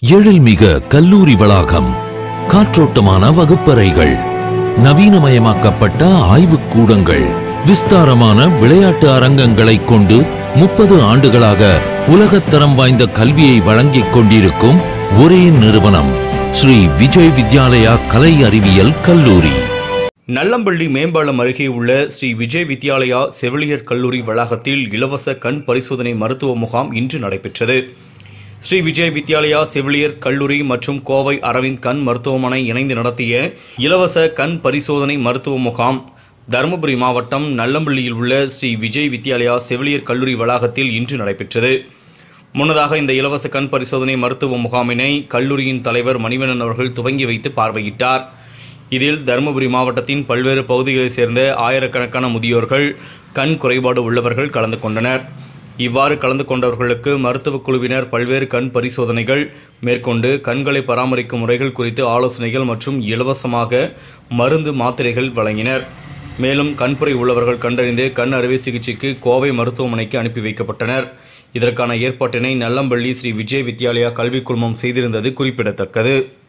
எழில்மிக கல்லூரி வளாகம் காற்றோட்டமான வகுப்பறைகள் நவீனமயமாக்கப்பட்ட ஆய்வுக் கூடங்கள் விஸ்தாரமான விளையாட்டு அரங்கங்களைக் கொண்டு முப்பது ஆண்டுகளாக உலகத்தரம் வாய்ந்த கல்வியை வழங்கிக் கொண்டிருக்கும் ஒரே நிறுவனம் ஸ்ரீ விஜய் வித்யாலயா கலை அறிவியல் கல்லூரி நல்லம்பள்ளி மேம்பாலம் அருகே உள்ள ஸ்ரீ விஜய் வித்யாலயா செவிலியர் கல்லூரி வளாகத்தில் இலவச கண் பரிசோதனை மருத்துவ முகாம் இன்று நடைபெற்றது ஸ்ரீ விஜய் வித்யாலயா செவிலியர் கல்லூரி மற்றும் கோவை அரவிந்த் கண் மருத்துவமனை இணைந்து நடத்திய இலவச கண் பரிசோதனை மருத்துவ முகாம் தருமபுரி மாவட்டம் நல்லம்பள்ளியில் உள்ள ஸ்ரீ விஜய் வித்யாலயா செவிலியர் கல்லூரி வளாகத்தில் இன்று நடைபெற்றது முன்னதாக இந்த இலவச கண் பரிசோதனை மருத்துவ முகாமினை கல்லூரியின் தலைவர் மணிவண்ணன் அவர்கள் துவங்கி வைத்து பார்வையிட்டார் இதில் தருமபுரி மாவட்டத்தின் பல்வேறு பகுதிகளைச் சேர்ந்த ஆயிரக்கணக்கான முதியோர்கள் கண் குறைபாடு உள்ளவர்கள் கலந்து கொண்டனர் இவ்வாறு கலந்து கொண்டவர்களுக்கு மருத்துவக் குழுவினர் பல்வேறு கண் பரிசோதனைகள் மேற்கொண்டு கண்களை பராமரிக்கும் முறைகள் குறித்து ஆலோசனைகள் மற்றும் இலவசமாக மருந்து மாத்திரைகள் வழங்கினர் மேலும் கண்புரை உள்ளவர்கள் கண்டறிந்து கண் அறுவை சிகிச்சைக்கு கோவை மருத்துவமனைக்கு அனுப்பி வைக்கப்பட்டனர் இதற்கான ஏற்பாட்டினை நல்லம்பள்ளி ஸ்ரீ விஜய் வித்யாலயா கல்விக் குழுமம் செய்திருந்தது குறிப்பிடத்தக்கது